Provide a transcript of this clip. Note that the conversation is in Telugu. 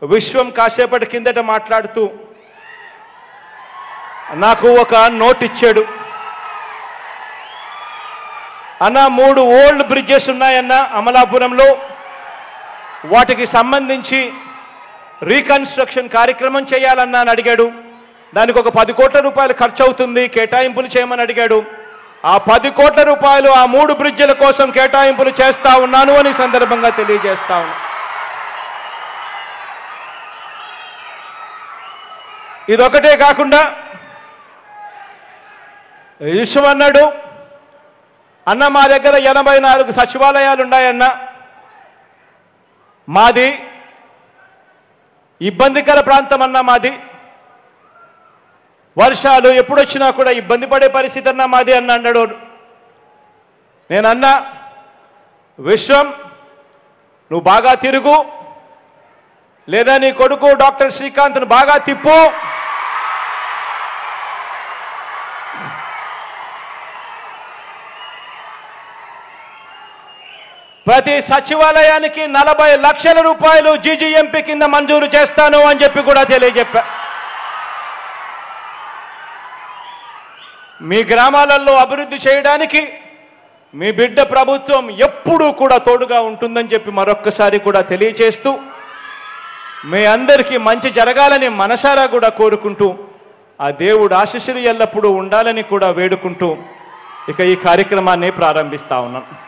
విశ్వం కాసేపటి కిందట మాట్లాడుతూ నాకు ఒక నోట్ ఇచ్చాడు అన్న మూడు ఓల్డ్ బ్రిడ్జెస్ ఉన్నాయన్న అమలాపురంలో వాటికి సంబంధించి రీకన్స్ట్రక్షన్ కార్యక్రమం చేయాలన్నా అని అడిగాడు దానికి ఒక పది కోట్ల రూపాయలు ఖర్చు అవుతుంది కేటాయింపులు చేయమని అడిగాడు ఆ పది కోట్ల రూపాయలు ఆ మూడు బ్రిడ్జిల కోసం కేటాయింపులు చేస్తా ఉన్నాను అని ఈ సందర్భంగా తెలియజేస్తా ఉన్నా ఇదొకటే కాకుండా విశ్వం అన్నాడు అన్న మా దగ్గర ఎనభై నాలుగు సచివాలయాలు ఉన్నాయన్న మాది ఇబ్బందికర ప్రాంతం అన్న మాది వర్షాలు ఎప్పుడొచ్చినా కూడా ఇబ్బంది పడే పరిస్థితి అన్నా మాది అన్న అన్నాడు నేనన్నా విశ్వం నువ్వు బాగా తిరుగు లేదా నీ కొడుకు డాక్టర్ శ్రీకాంత్ను బాగా తిప్పు ప్రతి సచివాలయానికి నలభై లక్షల రూపాయలు జీజీఎంపీ కింద మంజూరు చేస్తాను అని చెప్పి కూడా తెలియజెప్పా మీ గ్రామాలలో అభివృద్ధి చేయడానికి మీ బిడ్డ ప్రభుత్వం ఎప్పుడూ కూడా తోడుగా ఉంటుందని చెప్పి మరొక్కసారి కూడా తెలియచేస్తూ మీ అందరికీ మంచి జరగాలని మనసారా కూడా కోరుకుంటూ ఆ దేవుడు ఆశీస్సులు ఎల్లప్పుడూ ఉండాలని కూడా వేడుకుంటూ ఇక ఈ కార్యక్రమాన్ని ప్రారంభిస్తా ఉన్నాం